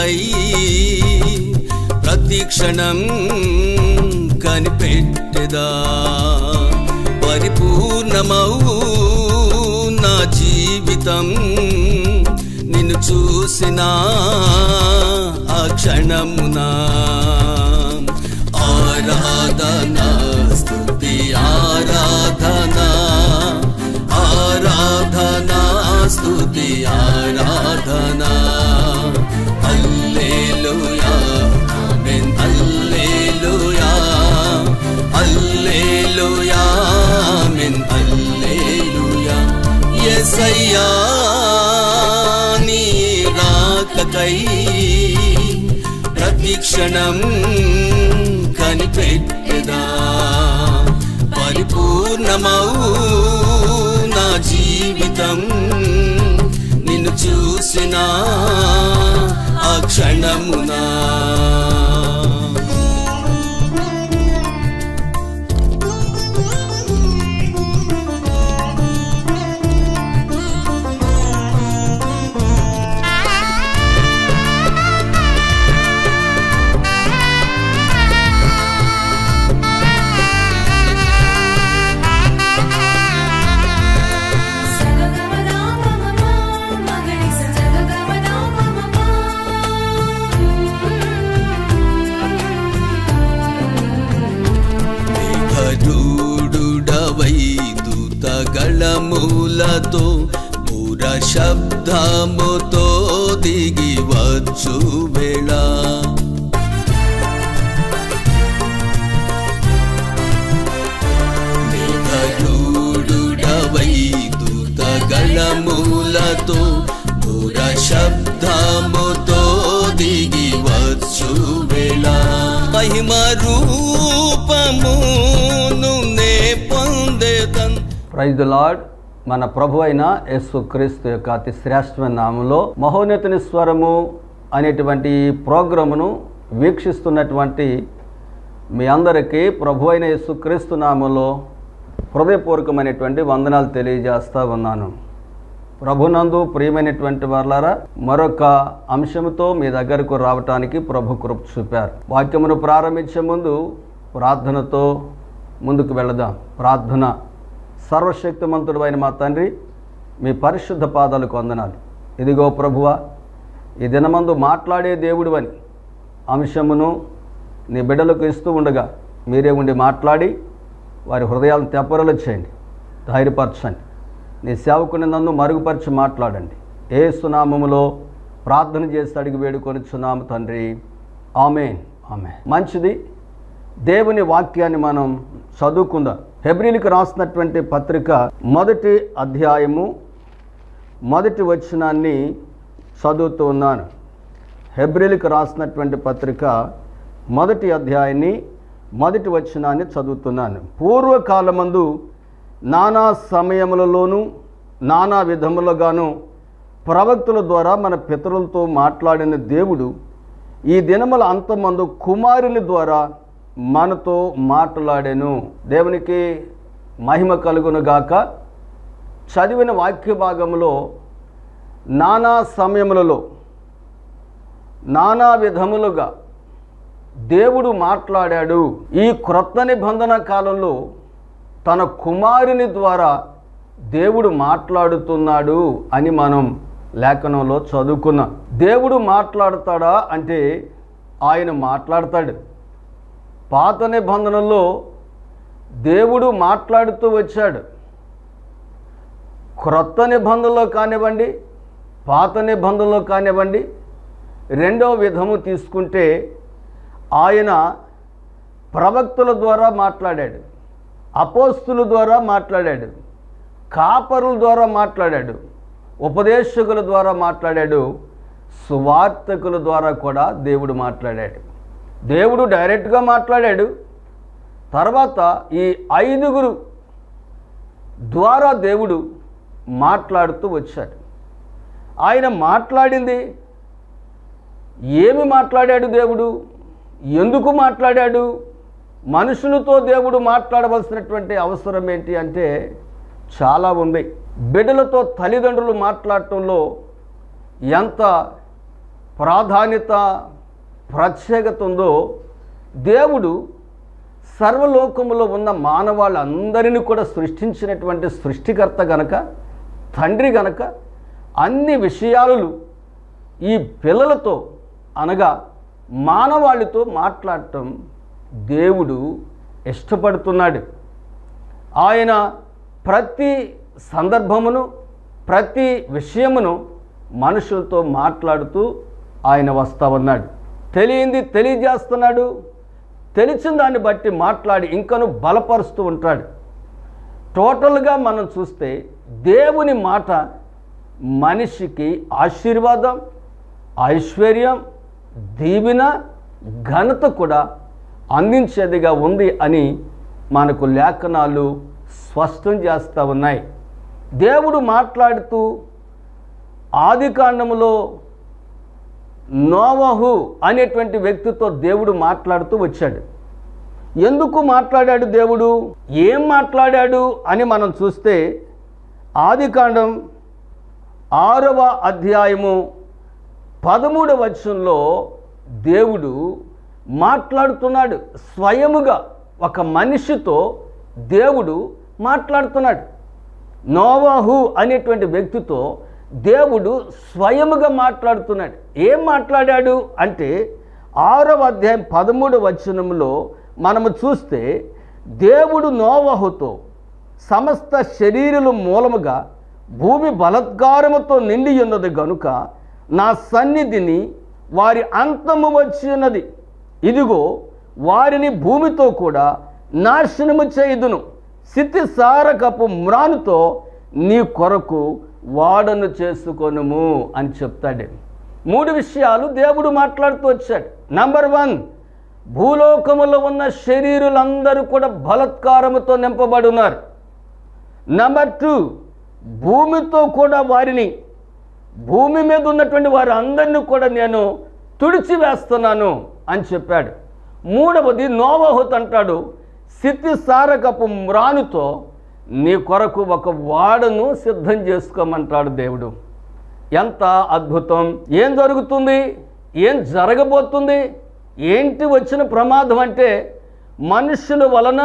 రాకకై ప్రతి క్షణం కనిపెట్టెదా పరిపూర్ణమౌ నా జీవితం నిన్ను చూసిన ఆ క్షణమునా ఆరాధన స్తుతి ఆరాధన ఆరాధన స్తుతి ఆరాధన హల్లెలూయా ఆమేన్ హల్లెలూయా హల్లెలూయా ఆమేన్ హల్లెలూయా యేసయ్యా నీ రాకకై ప్రతి క్షణం కనిపెట్టెదా పరిపూర్ణమౌ నా జీవితం నిన్ను చూసిన ఆ క్షణమునా మేఘరూఢుడవై దూతగళములతో పూర శబ్దముతో దిగి వచ్చు వేళ మేఘరూఢుడవై దూతగళములతో పూర శబ్దముతో దిగి వచ్చు వేళ మహిమ రూపమును నే పొందేదన్ ప్రైజ్ ద లార్డ్ మన ప్రభు అయిన యేసు క్రీస్తు యొక్క అతి శ్రేష్టమైన నామంలో మహోన్నతుని స్వరము అనేటువంటి ఈ ప్రోగ్రామును వీక్షిస్తున్నటువంటి మీ అందరికీ ప్రభు అయిన యేసు క్రీస్తు నామంలో హృదయపూర్వకమైనటువంటి వందనాలు తెలియజేస్తా ఉన్నాను ప్రభునందు ప్రియమైనటువంటి వాళ్ళారా మరొక అంశంతో మీ దగ్గరకు రావటానికి ప్రభు కృప చూపారు వాక్యమును ప్రారంభించే ముందు ప్రార్థనతో ముందుకు వెళదాం ప్రార్థన సర్వశక్తిమంతుడు అయిన మా తండ్రి మీ పరిశుద్ధ పాదాలకు వందనాలు ఇదిగో ప్రభువా ఈ దినమందు మాట్లాడే దేవుడు అని అంశమును నీ బిడ్డలకు ఇస్తూ ఉండగా మీరే ఉండి మాట్లాడి వారి హృదయాలను తెప్పరలు చేయండి ధైర్యపరచండి నీ సేవకుని నన్ను మరుగుపరిచి మాట్లాడండి ఏ సునామములో ప్రార్థన చేసి అడిగి వేడుకొని చున్నాము తండ్రి ఆమెన్ ఆమె మంచిది దేవుని వాక్యాన్ని మనం చదువుకుందాం హెబ్రిల్కి రాసినటువంటి పత్రిక మొదటి అధ్యాయము మొదటి వచనాన్ని చదువుతూ ఉన్నాను హెబ్రిల్కి రాసినటువంటి పత్రిక మొదటి అధ్యాయాన్ని మొదటి వచనాన్ని చదువుతున్నాను పూర్వకాలమందు నానా సమయములలోనూ నానా విధములుగాను ప్రవక్తుల ద్వారా మన పితరులతో మాట్లాడిన దేవుడు ఈ దినముల అంతమందు కుమారుని ద్వారా మనతో మాట్లాడాను దేవునికి మహిమ కలుగును గాక చదివిన వాక్య భాగంలో నానా సమయములలో నానా విధములుగా దేవుడు మాట్లాడాడు ఈ క్రొత్త నిబంధన కాలంలో తన కుమారుని ద్వారా దేవుడు మాట్లాడుతున్నాడు అని మనం లేఖనంలో చదువుకున్నాం దేవుడు మాట్లాడతాడా అంటే ఆయన మాట్లాడతాడు పాత నిబంధనలో దేవుడు మాట్లాడుతూ వచ్చాడు క్రొత్త నిబంధనలో కానివ్వండి పాత నిబంధనలో కానివ్వండి రెండో విధము తీసుకుంటే ఆయన ప్రవక్తుల ద్వారా మాట్లాడాడు అపోస్తుల ద్వారా మాట్లాడాడు కాపరుల ద్వారా మాట్లాడాడు ఉపదేశకుల ద్వారా మాట్లాడాడు సువార్తకుల ద్వారా కూడా దేవుడు మాట్లాడాడు దేవుడు డైరెక్ట్గా మాట్లాడాడు తర్వాత ఈ ఐదుగురు ద్వారా దేవుడు మాట్లాడుతూ వచ్చాడు ఆయన మాట్లాడింది ఏమి మాట్లాడాడు దేవుడు ఎందుకు మాట్లాడాడు మనుషులతో దేవుడు మాట్లాడవలసినటువంటి అవసరం ఏంటి అంటే చాలా ఉంది బిడ్డలతో తల్లిదండ్రులు మాట్లాడటంలో ఎంత ప్రాధాన్యత ప్రత్యేకత ఉందో దేవుడు సర్వలోకములో ఉన్న మానవాళ్ళందరినీ కూడా సృష్టించినటువంటి సృష్టికర్త గనక తండ్రి గనక అన్ని విషయాలు ఈ పిల్లలతో అనగా మానవాళితో మాట్లాడటం దేవుడు ఇష్టపడుతున్నాడు ఆయన ప్రతి సందర్భమును ప్రతి విషయమును మనుషులతో మాట్లాడుతూ ఆయన వస్తా ఉన్నాడు తెలియంది తెలియజేస్తున్నాడు తెలిసిన దాన్ని బట్టి మాట్లాడి ఇంకను బలపరుస్తూ ఉంటాడు టోటల్గా మనం చూస్తే దేవుని మాట మనిషికి ఆశీర్వాదం ఐశ్వర్యం దీవెన ఘనత కూడా అందించేదిగా ఉంది అని మనకు లేఖనాలు స్పష్టం చేస్తూ ఉన్నాయి దేవుడు మాట్లాడుతూ ఆది కాండములో నోవహు అనేటువంటి వ్యక్తితో దేవుడు మాట్లాడుతూ వచ్చాడు ఎందుకు మాట్లాడాడు దేవుడు ఏం మాట్లాడాడు అని మనం చూస్తే ఆది కాండం ఆరవ అధ్యాయము పదమూడవ వచనంలో దేవుడు మాట్లాడుతున్నాడు స్వయముగా ఒక మనిషితో దేవుడు మాట్లాడుతున్నాడు నోవాహు అనేటువంటి వ్యక్తితో దేవుడు స్వయముగా మాట్లాడుతున్నాడు ఏం మాట్లాడాడు అంటే ఆరవ అధ్యాయం పదమూడు వచనంలో మనము చూస్తే దేవుడు నోవహుతో సమస్త శరీరులు మూలముగా భూమి బలత్కారముతో నిండి ఉన్నది గనుక నా సన్నిధిని వారి అంతము వచ్చి ఉన్నది ఇదిగో వారిని భూమితో కూడా నాశనము చేయుదును స్థితి సారకపు మ్రానుతో నీ కొరకు వాడను చేసుకొనుము అని చెప్తాడు మూడు విషయాలు దేవుడు మాట్లాడుతూ వచ్చాడు నంబర్ వన్ భూలోకములో ఉన్న శరీరులందరూ కూడా బలత్కారముతో నింపబడి ఉన్నారు నంబర్ టూ భూమితో కూడా వారిని భూమి మీద ఉన్నటువంటి వారి అందరినీ కూడా నేను తుడిచివేస్తున్నాను అని చెప్పాడు మూడవది నోవహుత్ అంటాడు స్థితి సారకపు మ్రానుతో నీ కొరకు ఒక వాడను సిద్ధం చేసుకోమంటాడు దేవుడు ఎంత అద్భుతం ఏం జరుగుతుంది ఏం జరగబోతుంది ఏంటి వచ్చిన ప్రమాదం అంటే మనుషుల వలన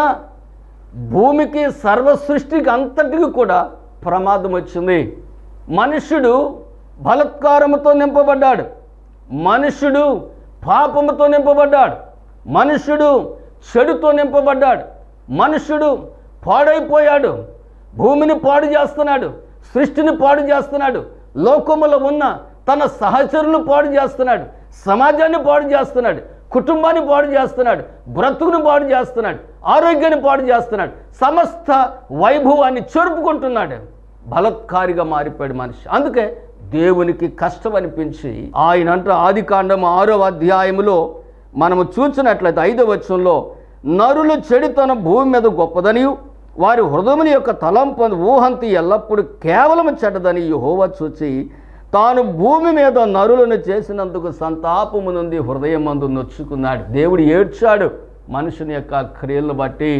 భూమికి సర్వ సృష్టికి అంతటికి కూడా ప్రమాదం వచ్చింది మనుష్యుడు బలత్కారముతో నింపబడ్డాడు మనుష్యుడు పాపముతో నింపబడ్డాడు మనుష్యుడు చెడుతో నింపబడ్డాడు మనుష్యుడు పాడైపోయాడు భూమిని పాడు చేస్తున్నాడు సృష్టిని పాడు చేస్తున్నాడు లోకములో ఉన్న తన సహచరులు పాడు చేస్తున్నాడు సమాజాన్ని పాడు చేస్తున్నాడు కుటుంబాన్ని పాడు చేస్తున్నాడు బ్రతుకును పాడు చేస్తున్నాడు ఆరోగ్యాన్ని పాడు చేస్తున్నాడు సమస్త వైభవాన్ని చెరుపుకుంటున్నాడు బలత్కారిగా మారిపోయాడు మనిషి అందుకే దేవునికి కష్టం అనిపించి ఆయన అంట ఆది కాండం ఆరో అధ్యాయములో మనము చూసినట్లయితే ఐదవ వచనంలో నరులు చెడుతన భూమి మీద గొప్పదనియు వారి హృదయముని యొక్క తలంపు ఊహంతి ఎల్లప్పుడూ కేవలం చెడ్డదని యెహోవా చూచి తాను భూమి మీద నరులను చేసినందుకు సంతాపము నుండి హృదయం మందు నొచ్చుకున్నాడు దేవుడు ఏడ్చాడు మనుషుని యొక్క క్రియలను బట్టి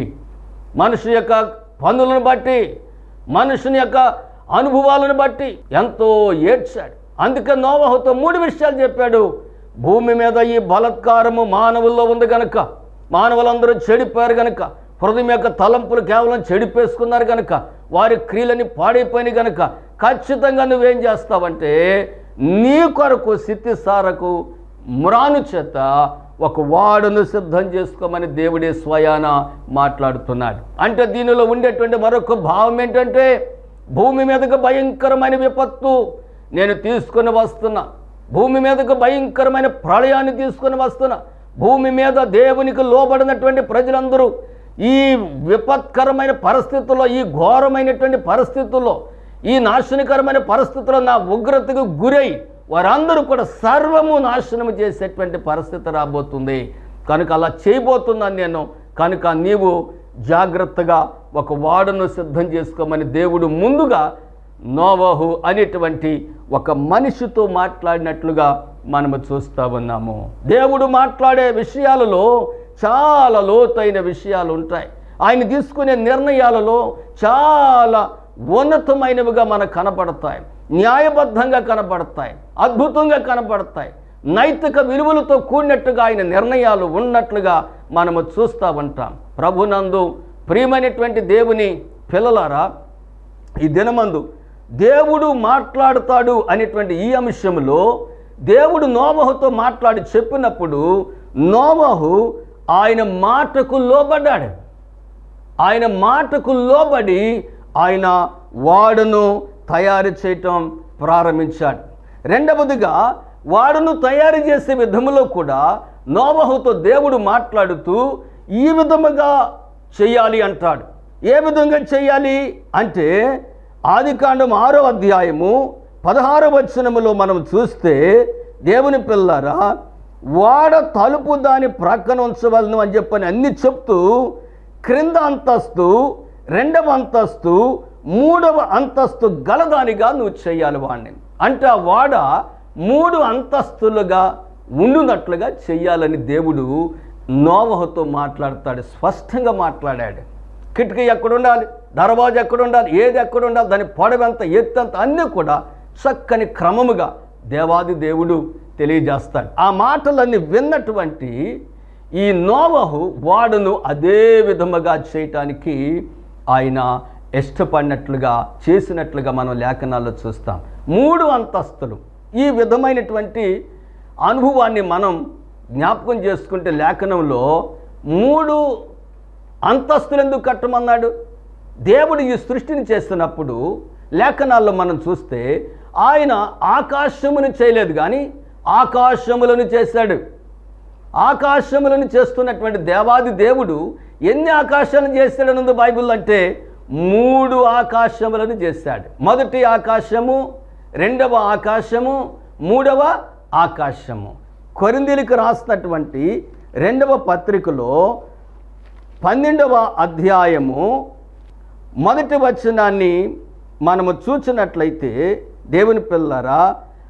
మనుషు యొక్క పనులను బట్టి మనుషుని యొక్క అనుభవాలను బట్టి ఎంతో ఏడ్చాడు అందుకే నోవహుతో మూడు విషయాలు చెప్పాడు భూమి మీద ఈ బలత్కారము మానవుల్లో ఉంది గనక మానవులందరూ చెడిపోయారు గనక హృదయం యొక్క తలంపులు కేవలం చెడిపేసుకున్నారు గనక వారి క్రియలని పాడైపోయినాయి గనక ఖచ్చితంగా నువ్వేం చేస్తావంటే నీ కొరకు స్థితి సారకు మ్రాను చేత ఒక వాడును సిద్ధం చేసుకోమని దేవుడే స్వయాన మాట్లాడుతున్నాడు అంటే దీనిలో ఉండేటువంటి మరొక భావం ఏంటంటే భూమి మీదకు భయంకరమైన విపత్తు నేను తీసుకొని వస్తున్నా భూమి మీదకు భయంకరమైన ప్రళయాన్ని తీసుకొని వస్తున్నా భూమి మీద దేవునికి లోబడినటువంటి ప్రజలందరూ ఈ విపత్కరమైన పరిస్థితుల్లో ఈ ఘోరమైనటువంటి పరిస్థితుల్లో ఈ నాశనకరమైన పరిస్థితుల్లో నా ఉగ్రతకు గురై వారందరూ కూడా సర్వము నాశనము చేసేటువంటి పరిస్థితి రాబోతుంది కనుక అలా చేయబోతున్నాను నేను కనుక నీవు జాగ్రత్తగా ఒక వాడను సిద్ధం చేసుకోమని దేవుడు ముందుగా నోవహు అనేటువంటి ఒక మనిషితో మాట్లాడినట్లుగా మనము చూస్తూ ఉన్నాము దేవుడు మాట్లాడే విషయాలలో చాలా లోతైన విషయాలు ఉంటాయి ఆయన తీసుకునే నిర్ణయాలలో చాలా ఉన్నతమైనవిగా మనకు కనపడతాయి న్యాయబద్ధంగా కనపడతాయి అద్భుతంగా కనపడతాయి నైతిక విలువలతో కూడినట్టుగా ఆయన నిర్ణయాలు ఉన్నట్లుగా మనము చూస్తూ ఉంటాం ప్రభునందు ప్రియమైనటువంటి దేవుని పిల్లలారా ఈ దినమందు దేవుడు మాట్లాడుతాడు అనేటువంటి ఈ అంశంలో దేవుడు నోవహుతో మాట్లాడి చెప్పినప్పుడు నోవహు ఆయన మాటకు లోబడ్డాడు ఆయన మాటకు లోబడి ఆయన వాడును తయారు చేయటం ప్రారంభించాడు రెండవదిగా వాడును తయారు చేసే విధములో కూడా నోవహుతో దేవుడు మాట్లాడుతూ ఈ విధముగా చేయాలి అంటాడు ఏ విధంగా చేయాలి అంటే ఆదికాండం ఆరో అధ్యాయము పదహారో వచనములో మనం చూస్తే దేవుని పిల్లరా వాడ తలుపు దాని ప్రక్కన ఉంచవలను అని చెప్పని అన్ని చెప్తూ క్రింద అంతస్తు రెండవ అంతస్తు మూడవ అంతస్తు గలదానిగా నువ్వు చేయాలి వాడిని అంటే ఆ వాడ మూడు అంతస్తులుగా ఉండునట్లుగా చెయ్యాలని దేవుడు నోవహుతో మాట్లాడతాడు స్పష్టంగా మాట్లాడాడు కిటికీ ఎక్కడ ఉండాలి దర్వాజా ఎక్కడ ఉండాలి ఏది ఎక్కడ ఉండాలి దాని పొడవెంత ఎత్తంత అన్నీ కూడా చక్కని క్రమముగా దేవాది దేవుడు తెలియజేస్తాడు ఆ మాటలన్నీ విన్నటువంటి ఈ నోవహు వాడును అదే విధముగా చేయటానికి ఆయన ఇష్టపడినట్లుగా చేసినట్లుగా మనం లేఖనాల్లో చూస్తాం మూడు అంతస్తులు ఈ విధమైనటువంటి అనుభవాన్ని మనం జ్ఞాపకం చేసుకుంటే లేఖనంలో మూడు అంతస్తులు ఎందుకు కట్టమన్నాడు దేవుడు ఈ సృష్టిని చేస్తున్నప్పుడు లేఖనాల్లో మనం చూస్తే ఆయన ఆకాశమును చేయలేదు కానీ ఆకాశములను చేశాడు ఆకాశములను చేస్తున్నటువంటి దేవాది దేవుడు ఎన్ని ఆకాశాలను చేశాడనుంది బైబిల్ అంటే మూడు ఆకాశములను చేశాడు మొదటి ఆకాశము రెండవ ఆకాశము మూడవ ఆకాశము కొరిందీలకు రాసినటువంటి రెండవ పత్రికలో పన్నెండవ అధ్యాయము మొదటి వచనాన్ని మనము చూసినట్లయితే దేవుని పిల్లరా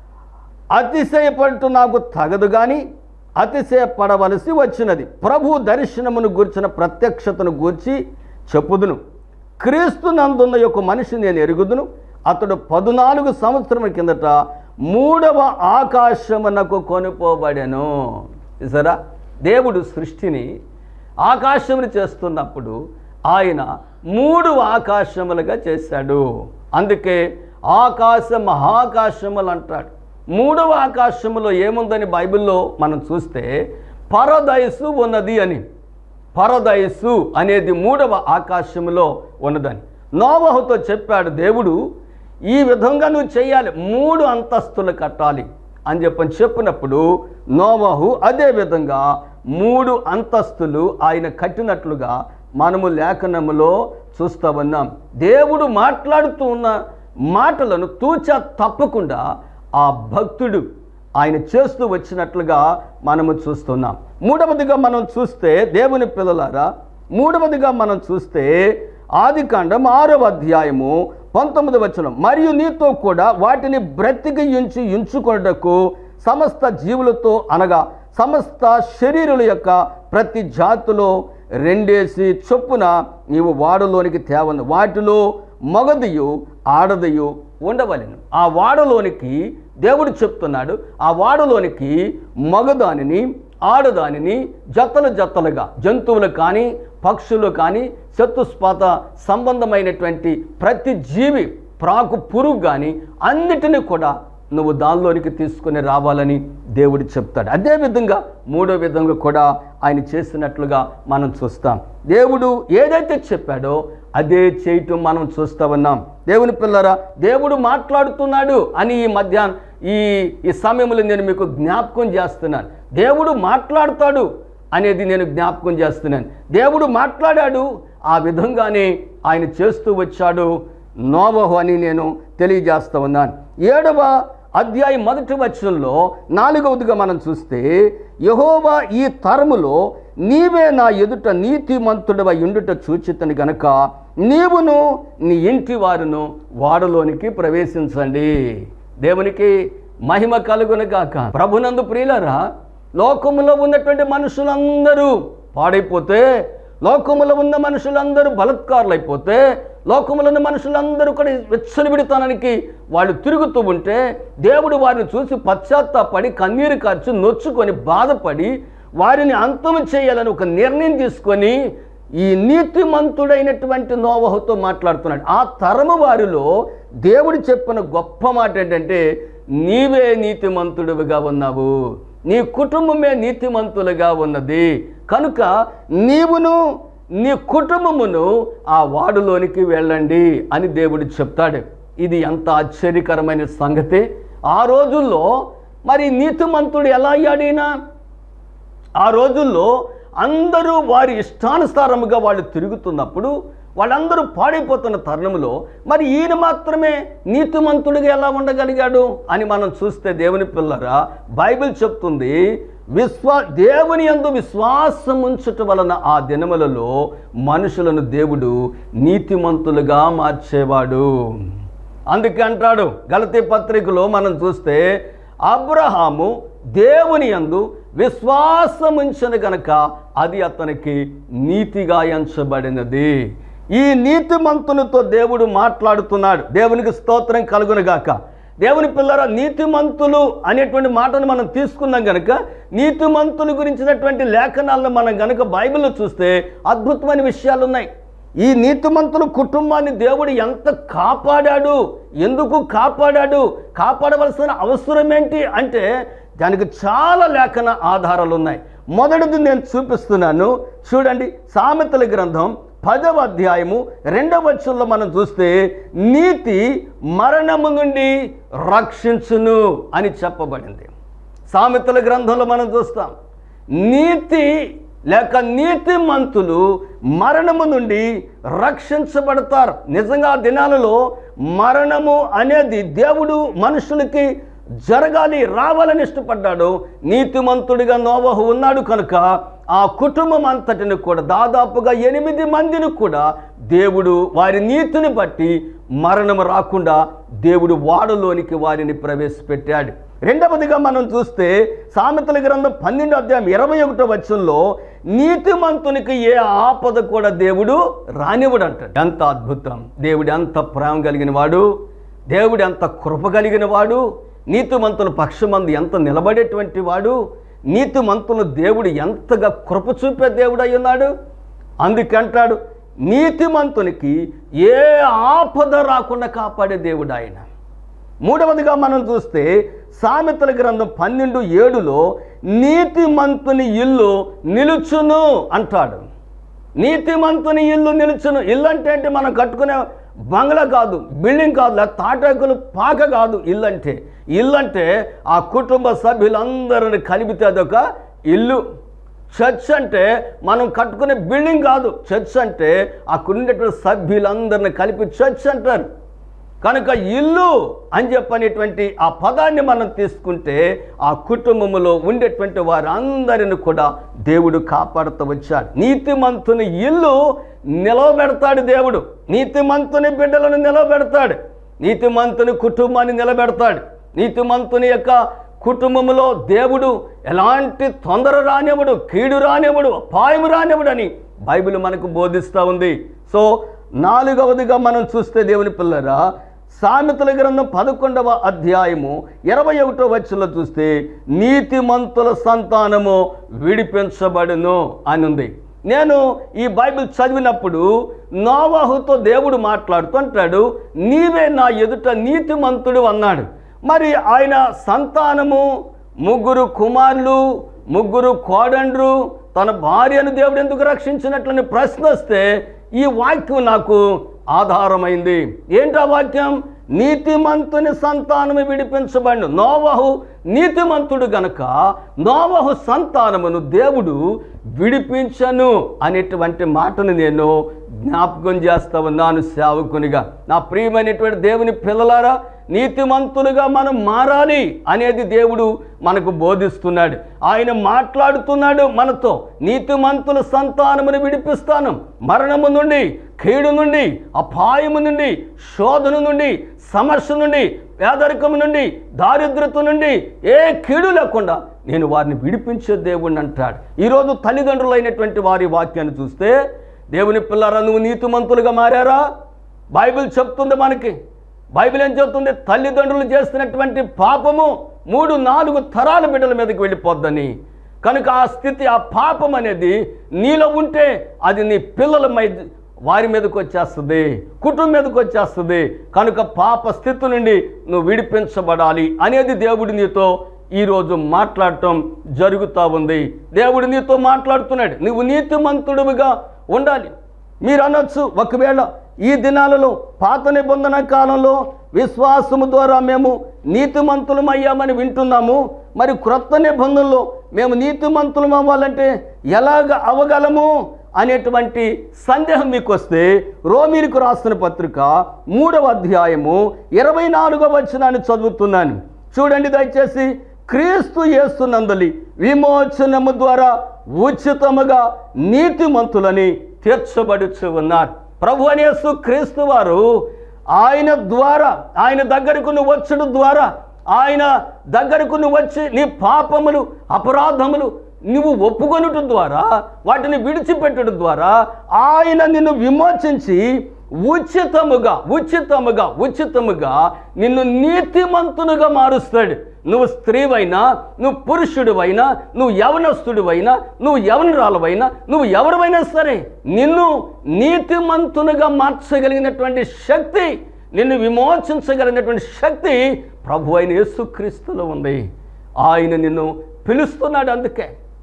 అతిశయపడుతూ నాకు తగదు కానీ అతిశయపడవలసి వచ్చినది ప్రభు దర్శనమును గూర్చిన ప్రత్యక్షతను గూర్చి చెప్పుదును క్రీస్తు నందున్న యొక్క మనిషి నేను ఎరుగుదును అతడు పదునాలుగు సంవత్సరముల కిందట మూడవ ఆకాశమునకు కొనుపోబడెను సరా దేవుడు సృష్టిని ఆకాశమును చేస్తున్నప్పుడు ఆయన మూడు ఆకాశములుగా చేశాడు అందుకే ఆకాశ మహాకాశములు అంటాడు మూడవ ఆకాశములో ఏముందని బైబిల్లో మనం చూస్తే పరదయసు ఉన్నది అని పరదయసు అనేది మూడవ ఆకాశములో ఉన్నదని నోవహుతో చెప్పాడు దేవుడు ఈ విధంగా నువ్వు చేయాలి మూడు అంతస్తులు కట్టాలి అని చెప్పని చెప్పినప్పుడు నోవహు అదే విధంగా మూడు అంతస్తులు ఆయన కట్టినట్లుగా మనము లేఖనములో చూస్తూ ఉన్నాం దేవుడు మాట్లాడుతూ ఉన్న మాటలను తూచా తప్పకుండా ఆ భక్తుడు ఆయన చేస్తూ వచ్చినట్లుగా మనము చూస్తున్నాం మూడవదిగా మనం చూస్తే దేవుని పిల్లలారా మూడవదిగా మనం చూస్తే ఆదికాండం ఆరవ అధ్యాయము పంతొమ్మిది వచనం మరియు నీతో కూడా వాటిని బ్రతికి ఉంచి ఉంచుకొనుటకు సమస్త జీవులతో అనగా సమస్త శరీరుల యొక్క ప్రతి జాతిలో రెండేసి చొప్పున నీవు వాడలోనికి తేవను వాటిలో మగదియు ఆడదయు ఉండవలెను ఆ వాడలోనికి దేవుడు చెప్తున్నాడు ఆ వాడలోనికి మగదానిని ఆడదానిని జతలు జతలుగా జంతువులు కానీ పక్షులు కానీ చతుస్పాత సంబంధమైనటువంటి ప్రతి జీవి ప్రాకు పురుగు కానీ అన్నిటినీ కూడా నువ్వు దానిలోనికి తీసుకుని రావాలని దేవుడు చెప్తాడు అదేవిధంగా మూడో విధంగా కూడా ఆయన చేసినట్లుగా మనం చూస్తాం దేవుడు ఏదైతే చెప్పాడో అదే చేయటం మనం చూస్తూ ఉన్నాం దేవుని పిల్లరా దేవుడు మాట్లాడుతున్నాడు అని ఈ మధ్యాహ్నం ఈ ఈ సమయంలో నేను మీకు జ్ఞాపకం చేస్తున్నాను దేవుడు మాట్లాడతాడు అనేది నేను జ్ఞాపకం చేస్తున్నాను దేవుడు మాట్లాడాడు ఆ విధంగానే ఆయన చేస్తూ వచ్చాడు నోవహు అని నేను తెలియజేస్తూ ఉన్నాను ఏడవ అధ్యాయం మొదటి వచనంలో నాలుగవదిగా మనం చూస్తే యహోవా ఈ తరములో నీవే నా ఎదుట నీతిమంతుడవ ఉండుట చూచితని గనక నీవును నీ ఇంటి వారును వాడలోనికి ప్రవేశించండి దేవునికి మహిమ కలుగునగాక ప్రభునందు ప్రియులరా లోకములో ఉన్నటువంటి మనుషులందరూ పాడైపోతే లోకములో ఉన్న మనుషులందరూ బలత్కారులైపోతే లోకములను మనుషులందరూ కూడా విచ్చలవిడితనానికి వాళ్ళు తిరుగుతూ ఉంటే దేవుడు వారిని చూసి పశ్చాత్తాపడి కన్నీరు కార్చి నొచ్చుకొని బాధపడి వారిని అంతం చేయాలని ఒక నిర్ణయం తీసుకొని ఈ నీతిమంతుడైనటువంటి నోవహుతో మాట్లాడుతున్నాడు ఆ తరము వారిలో దేవుడు చెప్పిన గొప్ప మాట ఏంటంటే నీవే నీతిమంతుడివిగా ఉన్నావు నీ కుటుంబమే నీతిమంతులుగా ఉన్నది కనుక నీవును నీ కుటుంబమును ఆ వాడులోనికి వెళ్ళండి అని దేవుడు చెప్తాడు ఇది ఎంత ఆశ్చర్యకరమైన సంగతి ఆ రోజుల్లో మరి నీతిమంతుడు ఎలా అయ్యాడైనా ఆ రోజుల్లో అందరూ వారి ఇష్టానుసారముగా వాళ్ళు తిరుగుతున్నప్పుడు వాళ్ళందరూ పాడైపోతున్న తరుణంలో మరి ఈయన మాత్రమే నీతిమంతుడిగా ఎలా ఉండగలిగాడు అని మనం చూస్తే దేవుని పిల్లరా బైబిల్ చెప్తుంది విశ్వా దేవుని యందు విశ్వాసం ఉంచుట వలన ఆ దినములలో మనుషులను దేవుడు నీతిమంతులుగా మార్చేవాడు అందుకే అంటాడు గలతీ పత్రికలో మనం చూస్తే అబ్రహాము దేవుని యందు విశ్వాసముంచను గనక అది అతనికి నీతిగా ఎంచబడినది ఈ నీతిమంతునితో దేవుడు మాట్లాడుతున్నాడు దేవునికి స్తోత్రం కలుగునుగాక దేవుని పిల్లర నీతిమంతులు అనేటువంటి మాటను మనం తీసుకున్నాం గనక నీతిమంతుల గురించినటువంటి లేఖనాలను మనం గనక బైబిల్లో చూస్తే అద్భుతమైన విషయాలు ఉన్నాయి ఈ నీతిమంతుల కుటుంబాన్ని దేవుడు ఎంత కాపాడాడు ఎందుకు కాపాడాడు కాపాడవలసిన అవసరం ఏంటి అంటే దానికి చాలా లేఖన ఆధారాలు ఉన్నాయి మొదటిది నేను చూపిస్తున్నాను చూడండి సామెతల గ్రంథం పదవ అధ్యాయము రెండవ వచ్చంలో మనం చూస్తే నీతి మరణము నుండి రక్షించును అని చెప్పబడింది సామెతల గ్రంథంలో మనం చూస్తాం నీతి లేక నీతిమంతులు మరణము నుండి రక్షించబడతారు నిజంగా ఆ దినాలలో మరణము అనేది దేవుడు మనుషులకి జరగాలి రావాలని ఇష్టపడ్డాడు నీతిమంతుడిగా నోవహు ఉన్నాడు కనుక ఆ కుటుంబం అంతటిని కూడా దాదాపుగా ఎనిమిది మందిని కూడా దేవుడు వారి నీతిని బట్టి మరణం రాకుండా దేవుడు వాడలోనికి వారిని ప్రవేశపెట్టాడు రెండవదిగా మనం చూస్తే సామెతల గ్రంథం పన్నెండు అధ్యాయం ఇరవై ఒకటో వచ్చంలో నీతిమంతునికి ఏ ఆపద కూడా దేవుడు రానివ్వడు అంటాడు ఎంత అద్భుతం దేవుడు ఎంత ప్రేమ కలిగిన వాడు దేవుడు ఎంత కృప కలిగిన వాడు నీతిమంతుల పక్షమందు ఎంత నిలబడేటువంటి వాడు నీతిమంతులు దేవుడు ఎంతగా కృప చూపే దేవుడు అయి ఉన్నాడు అందుకంటాడు నీతిమంతునికి ఏ ఆపద రాకుండా కాపాడే దేవుడు ఆయన మూడవదిగా మనం చూస్తే సామెతల గ్రంథం పన్నెండు ఏడులో నీతిమంతుని ఇల్లు నిలుచును అంటాడు నీతిమంతుని ఇల్లు నిలుచును ఇల్లు అంటే ఏంటి మనం కట్టుకునే బంగ్లా కాదు బిల్డింగ్ కాదు లేదా తాటాకులు పాక కాదు ఇల్లు అంటే ఇల్లు అంటే ఆ కుటుంబ సభ్యులందరిని కలిపితే అదొక ఇల్లు చర్చ్ అంటే మనం కట్టుకునే బిల్డింగ్ కాదు చర్చ్ అంటే అక్కడ ఉండేటువంటి సభ్యులందరిని కలిపి చర్చ్ అంటారు కనుక ఇల్లు అని చెప్పనేటువంటి ఆ పదాన్ని మనం తీసుకుంటే ఆ కుటుంబములో ఉండేటువంటి వారందరిని కూడా దేవుడు కాపాడుతూ వచ్చాడు నీతిమంతుని ఇల్లు నిలవబెడతాడు దేవుడు నీతిమంతుని బిడ్డలను నిలవబెడతాడు నీతిమంతుని కుటుంబాన్ని నిలబెడతాడు నీతిమంతుని యొక్క కుటుంబంలో దేవుడు ఎలాంటి తొందర రానివ్వడు కీడు రానివ్వడు అపాయం రానివ్వడు అని బైబిల్ మనకు బోధిస్తూ ఉంది సో నాలుగవదిగా మనం చూస్తే దేవుని పిల్లరా సామెతల గ్రంథం పదకొండవ అధ్యాయము ఇరవై ఒకటో వచ్చంలో చూస్తే నీతిమంతుల సంతానము విడిపించబడును అని ఉంది నేను ఈ బైబిల్ చదివినప్పుడు నోవాహుతో దేవుడు మాట్లాడుతూ అంటాడు నీవే నా ఎదుట నీతిమంతుడు అన్నాడు మరి ఆయన సంతానము ముగ్గురు కుమారులు ముగ్గురు కోడండ్రు తన భార్యను దేవుడు ఎందుకు రక్షించినట్లని ప్రశ్న వస్తే ఈ వాక్యం నాకు ఆధారమైంది ఏంటా వాక్యం నీతిమంతుని సంతానము విడిపించబడి నోవహు నీతిమంతుడు గనక నోవహు సంతానమును దేవుడు విడిపించను అనేటువంటి మాటను నేను జ్ఞాపకం చేస్తా ఉన్నాను సేవకునిగా నా ప్రియమైనటువంటి దేవుని పిల్లలారా నీతిమంతులుగా మనం మారాలి అనేది దేవుడు మనకు బోధిస్తున్నాడు ఆయన మాట్లాడుతున్నాడు మనతో నీతిమంతుల సంతానమును విడిపిస్తాను మరణము నుండి కీడు నుండి అపాయము నుండి శోధన నుండి సమస్య నుండి పేదరికము నుండి దారిద్రత నుండి ఏ కీడు లేకుండా నేను వారిని విడిపించే దేవుణ్ణి అంటాడు ఈరోజు తల్లిదండ్రులైనటువంటి వారి వాక్యాన్ని చూస్తే దేవుని పిల్లరా నువ్వు నీతిమంతులుగా మారారా బైబిల్ చెప్తుంది మనకి బైబిల్ ఏం చెప్తుంది తల్లిదండ్రులు చేస్తున్నటువంటి పాపము మూడు నాలుగు తరాల బిడ్డల మీదకి వెళ్ళిపోద్దని కనుక ఆ స్థితి ఆ పాపం అనేది నీలో ఉంటే అది నీ పిల్లల మీద వారి మీదకి వచ్చేస్తుంది కుటుంబం మీదకి వచ్చేస్తుంది కనుక పాప స్థితి నుండి నువ్వు విడిపించబడాలి అనేది దేవుడు నీతో ఈరోజు మాట్లాడటం జరుగుతూ ఉంది దేవుడు నీతో మాట్లాడుతున్నాడు నువ్వు నీతిమంతుడుగా ఉండాలి మీరు అనొచ్చు ఒకవేళ ఈ దినాలలో పాత నిబంధన కాలంలో విశ్వాసము ద్వారా మేము నీతిమంతులం అయ్యామని వింటున్నాము మరి క్రొత్త నిబంధనలో మేము నీతిమంతులం అవ్వాలంటే ఎలాగ అవగలము అనేటువంటి సందేహం మీకు వస్తే రోమిలకు రాసిన పత్రిక మూడవ అధ్యాయము ఇరవై నాలుగవ వచనాన్ని చదువుతున్నాను చూడండి దయచేసి క్రీస్తు యేసునందలి విమోచనము ద్వారా ఉచితముగా నీతిమంతులని తీర్చబడుచు ఉన్నారు ప్రభు అని యేసు క్రీస్తు వారు ఆయన ద్వారా ఆయన దగ్గరకు నువ్వు వచ్చడం ద్వారా ఆయన దగ్గరకు నువ్వు వచ్చి నీ పాపములు అపరాధములు నువ్వు ఒప్పుకొనటం ద్వారా వాటిని విడిచిపెట్టడం ద్వారా ఆయన నిన్ను విమోచించి ఉచితముగా ఉచితముగా ఉచితముగా నిన్ను నీతిమంతునుగా మారుస్తాడు నువ్వు స్త్రీవైనా నువ్వు పురుషుడివైనా నువ్వు యవనస్తుడివైనా నువ్వు యవనరాలవైనా నువ్వు ఎవరివైనా సరే నిన్ను నీతిమంతునుగా మార్చగలిగినటువంటి శక్తి నిన్ను విమోచించగలిగినటువంటి శక్తి ప్రభు అయిన యేసుక్రీస్తులో ఉంది ఆయన నిన్ను పిలుస్తున్నాడు అందుకే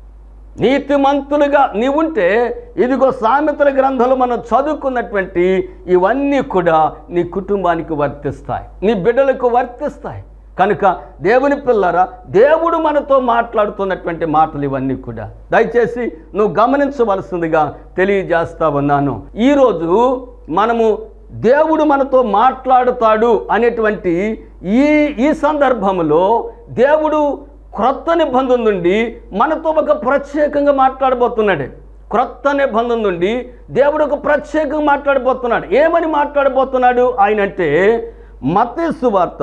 నీతిమంతులుగా నీవుంటే ఇదిగో సామెతల గ్రంథాలు మనం చదువుకున్నటువంటి ఇవన్నీ కూడా నీ కుటుంబానికి వర్తిస్తాయి నీ బిడ్డలకు వర్తిస్తాయి కనుక దేవుని పిల్లరా దేవుడు మనతో మాట్లాడుతున్నటువంటి మాటలు ఇవన్నీ కూడా దయచేసి నువ్వు గమనించవలసిందిగా తెలియజేస్తా ఉన్నాను ఈరోజు మనము దేవుడు మనతో మాట్లాడుతాడు అనేటువంటి ఈ ఈ సందర్భంలో దేవుడు క్రొత్త నిబంధన నుండి మనతో ఒక ప్రత్యేకంగా మాట్లాడబోతున్నాడు క్రొత్త నిబంధన నుండి దేవుడు ఒక ప్రత్యేకంగా మాట్లాడబోతున్నాడు ఏమని మాట్లాడబోతున్నాడు ఆయన అంటే మత్తేసు వార్త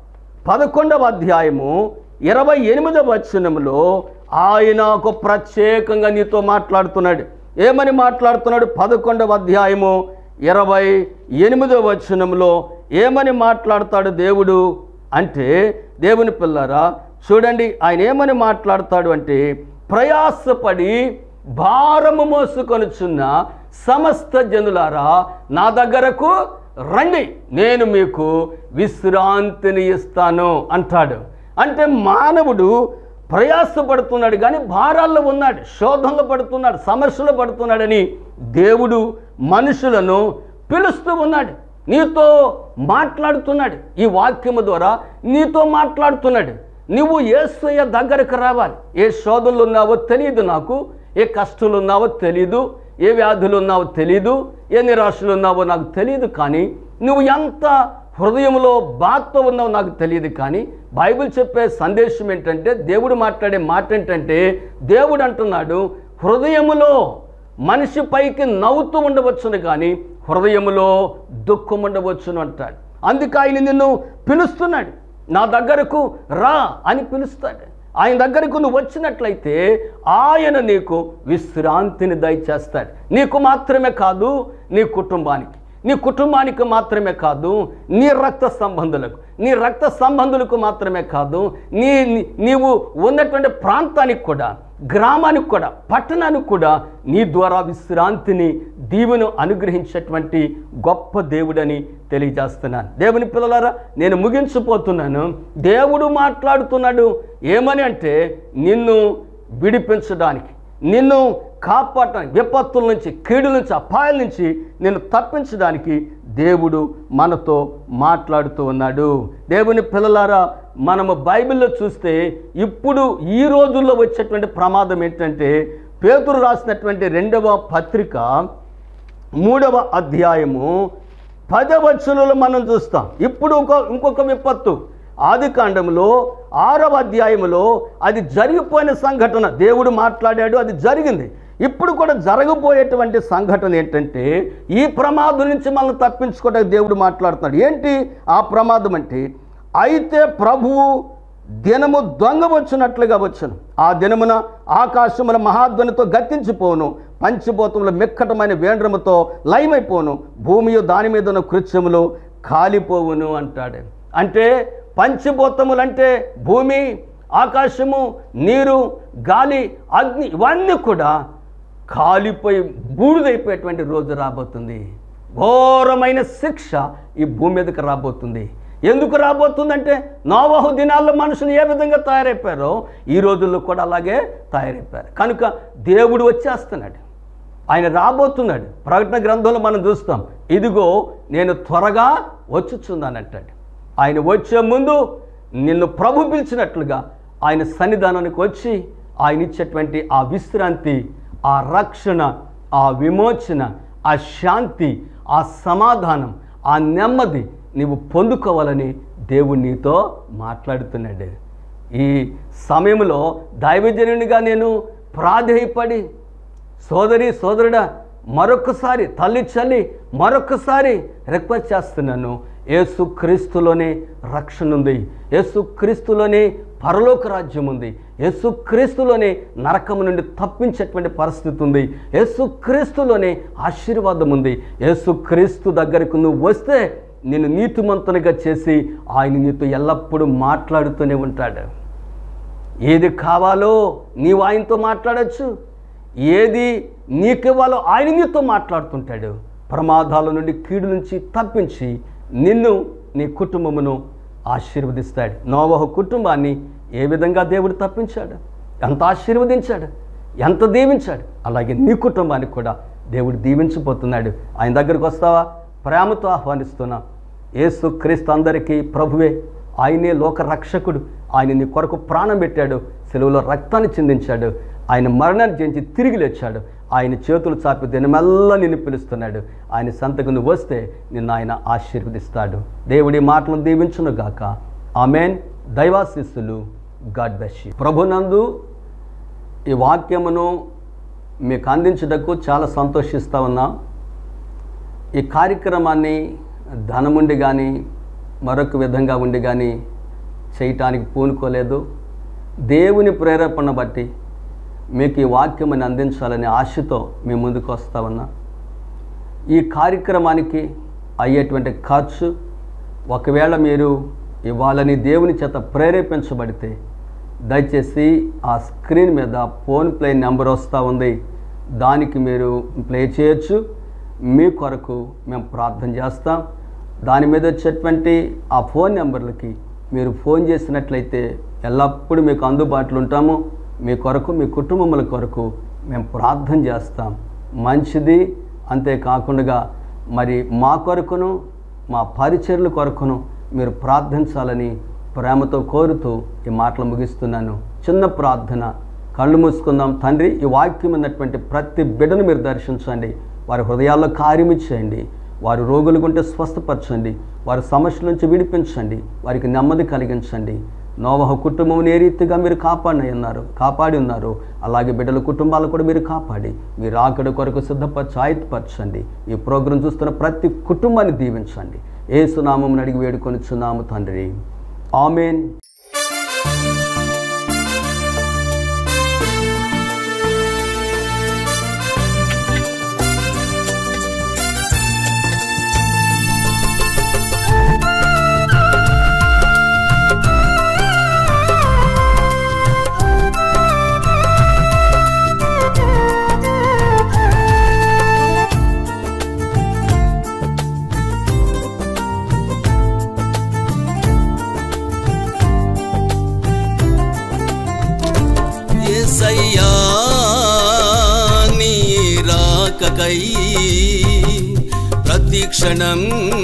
పదకొండవ అధ్యాయము ఇరవై ఎనిమిదవ వచనంలో ఆయన ఒక ప్రత్యేకంగా నీతో మాట్లాడుతున్నాడు ఏమని మాట్లాడుతున్నాడు పదకొండవ అధ్యాయము ఇరవై ఎనిమిదవ వచనంలో ఏమని మాట్లాడతాడు దేవుడు అంటే దేవుని పిల్లరా చూడండి ఆయన ఏమని మాట్లాడతాడు అంటే ప్రయాసపడి భారము మోసుకొనుచున్న సమస్త జనులారా నా దగ్గరకు రండి నేను మీకు విశ్రాంతిని ఇస్తాను అంటాడు అంటే మానవుడు ప్రయాసపడుతున్నాడు కానీ భారాల్లో ఉన్నాడు శోధనలో పడుతున్నాడు సమస్యలు పడుతున్నాడని దేవుడు మనుషులను పిలుస్తూ ఉన్నాడు నీతో మాట్లాడుతున్నాడు ఈ వాక్యము ద్వారా నీతో మాట్లాడుతున్నాడు నువ్వు ఏసయ్య దగ్గరకు రావాలి ఏ శోధనలు ఉన్నావో తెలియదు నాకు ఏ కష్టాలు ఉన్నావో తెలీదు ఏ వ్యాధులు ఉన్నావో తెలీదు ఏ నిరాశలు ఉన్నావో నాకు తెలియదు కానీ నువ్వు ఎంత హృదయంలో బాధతో ఉన్నావో నాకు తెలియదు కానీ బైబిల్ చెప్పే సందేశం ఏంటంటే దేవుడు మాట్లాడే మాట ఏంటంటే దేవుడు అంటున్నాడు హృదయములో మనిషి పైకి నవ్వుతూ ఉండవచ్చును కానీ హృదయములో దుఃఖం ఉండవచ్చును అంటాడు అందుకే ఆయన నిన్ను పిలుస్తున్నాడు నా దగ్గరకు రా అని పిలుస్తాడు ఆయన దగ్గరకు నువ్వు వచ్చినట్లయితే ఆయన నీకు విశ్రాంతిని దయచేస్తాడు నీకు మాత్రమే కాదు నీ కుటుంబానికి నీ కుటుంబానికి మాత్రమే కాదు నీ రక్త సంబంధులకు నీ రక్త సంబంధులకు మాత్రమే కాదు నీ నీ- నీవు ఉన్నటువంటి ప్రాంతానికి కూడా గ్రామానికి కూడా పట్టణానికి కూడా నీ ద్వారా విశ్రాంతిని దీవును అనుగ్రహించేటువంటి గొప్ప దేవుడని తెలియజేస్తున్నాను దేవుని పిల్లలారా నేను ముగించిపోతున్నాను దేవుడు మాట్లాడుతున్నాడు ఏమని అంటే నిన్ను విడిపించడానికి నిన్ను కాపాడటానికి విపత్తుల నుంచి కీడుల నుంచి అపాయాల నుంచి నిన్ను తప్పించడానికి దేవుడు మనతో మాట్లాడుతూ ఉన్నాడు దేవుని పిల్లలారా మనము బైబిల్లో చూస్తే ఇప్పుడు ఈ రోజుల్లో వచ్చేటువంటి ప్రమాదం ఏంటంటే పేతురు రాసినటువంటి రెండవ పత్రిక మూడవ అధ్యాయము పదవచనంలో మనం చూస్తాం ఇప్పుడు ఇంకో ఇంకొక విపత్తు ఆది కాండంలో ఆరవ అధ్యాయములో అది జరిగిపోయిన సంఘటన దేవుడు మాట్లాడాడు అది జరిగింది ఇప్పుడు కూడా జరగబోయేటువంటి సంఘటన ఏంటంటే ఈ ప్రమాదం నుంచి మనం తప్పించుకోవడానికి దేవుడు మాట్లాడుతున్నాడు ఏంటి ఆ ప్రమాదం అంటే అయితే ప్రభువు దినము దొంగ వచ్చినట్లుగా వచ్చును ఆ దినమున ఆకాశముల మహాధ్వనితో గతించిపోను పంచభూతముల మిక్కటమైన వేండ్రముతో లయమైపోను భూమియు దాని మీద ఉన్న కృత్యములు కాలిపోవును అంటాడు అంటే పంచభూతములంటే భూమి ఆకాశము నీరు గాలి అగ్ని ఇవన్నీ కూడా కాలిపోయి బూడిదైపోయేటువంటి రోజు రాబోతుంది ఘోరమైన శిక్ష ఈ భూమి మీదకి రాబోతుంది ఎందుకు రాబోతుందంటే నోవహు దినాల్లో మనుషులు ఏ విధంగా తయారైపోయారో ఈ రోజుల్లో కూడా అలాగే తయారైపోయారు కనుక దేవుడు వచ్చేస్తున్నాడు ఆయన రాబోతున్నాడు ప్రకటన గ్రంథంలో మనం చూస్తాం ఇదిగో నేను త్వరగా వచ్చుచున్నానంటాడు ఆయన వచ్చే ముందు నిన్ను ప్రభు పిలిచినట్లుగా ఆయన సన్నిధానానికి వచ్చి ఆయన ఇచ్చేటువంటి ఆ విశ్రాంతి ఆ రక్షణ ఆ విమోచన ఆ శాంతి ఆ సమాధానం ఆ నెమ్మది నీవు పొందుకోవాలని దేవుడు నీతో మాట్లాడుతున్నాడు ఈ సమయంలో దైవజనునిగా నేను ప్రాధేయపడి సోదరి సోదరుడా మరొకసారి తల్లి చల్లి మరొకసారి రిక్వెస్ట్ చేస్తున్నాను యేసు క్రీస్తులోనే రక్షణ ఉంది యేసు క్రీస్తులోనే పరలోక రాజ్యం ఉంది యేసు క్రీస్తులోనే నరకము నుండి తప్పించేటువంటి పరిస్థితి ఉంది యేసు క్రీస్తులోనే ఆశీర్వాదం ఉంది యేసు క్రీస్తు దగ్గరకు నువ్వు వస్తే నేను నీతిమంతునిగా చేసి ఆయన నీతో ఎల్లప్పుడూ మాట్లాడుతూనే ఉంటాడు ఏది కావాలో నీవు ఆయనతో మాట్లాడచ్చు ఏది నీకివ్వాలో ఆయన నీతో మాట్లాడుతుంటాడు ప్రమాదాల నుండి కీడు నుంచి తప్పించి నిన్ను నీ కుటుంబమును ఆశీర్వదిస్తాడు నోవహు కుటుంబాన్ని ఏ విధంగా దేవుడు తప్పించాడు ఎంత ఆశీర్వదించాడు ఎంత దీవించాడు అలాగే నీ కుటుంబానికి కూడా దేవుడు దీవించబోతున్నాడు ఆయన దగ్గరికి వస్తావా ప్రేమతో ఆహ్వానిస్తున్నా యేసు క్రీస్తు అందరికీ ప్రభువే ఆయనే లోక రక్షకుడు ఆయన నీ కొరకు ప్రాణం పెట్టాడు సెలవులో రక్తాన్ని చిందించాడు ఆయన మరణాన్ని జయించి తిరిగి లేచాడు ఆయన చేతులు చాపి దినమెల్లా నిన్ను పిలుస్తున్నాడు ఆయన సంతకు నువ్వు వస్తే నిన్ను ఆయన ఆశీర్వదిస్తాడు దేవుడి మాటలను దీవించును గాక ఆమెన్ దైవాశిస్సులు గాడ్ బెస్ ప్రభునందు ఈ వాక్యమును మీకు అందించుటకు చాలా సంతోషిస్తా ఉన్నా ఈ కార్యక్రమాన్ని ధనముండి కానీ మరొక విధంగా ఉండి కానీ చేయటానికి పూనుకోలేదు దేవుని ప్రేరేపణ బట్టి మీకు ఈ వాక్యమని అందించాలనే ఆశతో మీ ముందుకు వస్తా ఉన్నా ఈ కార్యక్రమానికి అయ్యేటువంటి ఖర్చు ఒకవేళ మీరు ఇవ్వాలని దేవుని చేత ప్రేరేపించబడితే దయచేసి ఆ స్క్రీన్ మీద ఫోన్ ప్లే నెంబర్ వస్తూ ఉంది దానికి మీరు ప్లే చేయొచ్చు మీ కొరకు మేము ప్రార్థన చేస్తాం దాని మీద వచ్చేటువంటి ఆ ఫోన్ నెంబర్లకి మీరు ఫోన్ చేసినట్లయితే ఎల్లప్పుడూ మీకు అందుబాటులో ఉంటాము మీ కొరకు మీ కుటుంబముల కొరకు మేము ప్రార్థన చేస్తాం మంచిది అంతేకాకుండా మరి మా కొరకును మా పరిచర్ల కొరకును మీరు ప్రార్థించాలని ప్రేమతో కోరుతూ ఈ మాటలు ముగిస్తున్నాను చిన్న ప్రార్థన కళ్ళు మూసుకుందాం తండ్రి ఈ వాక్యం ఉన్నటువంటి ప్రతి బిడ్డను మీరు దర్శించండి వారి హృదయాల్లో కార్యమిచ్చేయండి వారు రోగులుగుంటే స్వస్థపరచండి వారి సమస్యల నుంచి విడిపించండి వారికి నెమ్మది కలిగించండి నోవహ కుటుంబం ఏ రీతిగా మీరు కాపాడి ఉన్నారు కాపాడి ఉన్నారు అలాగే బిడ్డల కుటుంబాలు కూడా మీరు కాపాడి మీరు ఆకడి కొరకు సిద్ధపరచి ఆయుధపరచండి ఈ ప్రోగ్రాం చూస్తున్న ప్రతి కుటుంబాన్ని దీవించండి ఏ సునామం అడిగి వేడుకొని చున్నాము తండ్రి ఆమెన్ యేసయ్యా నీ రాకకై ప్రతి క్షణం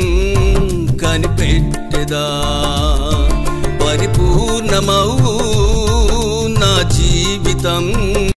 కనిపెట్టెదా పరిపూర్ణమవు నా జీవితం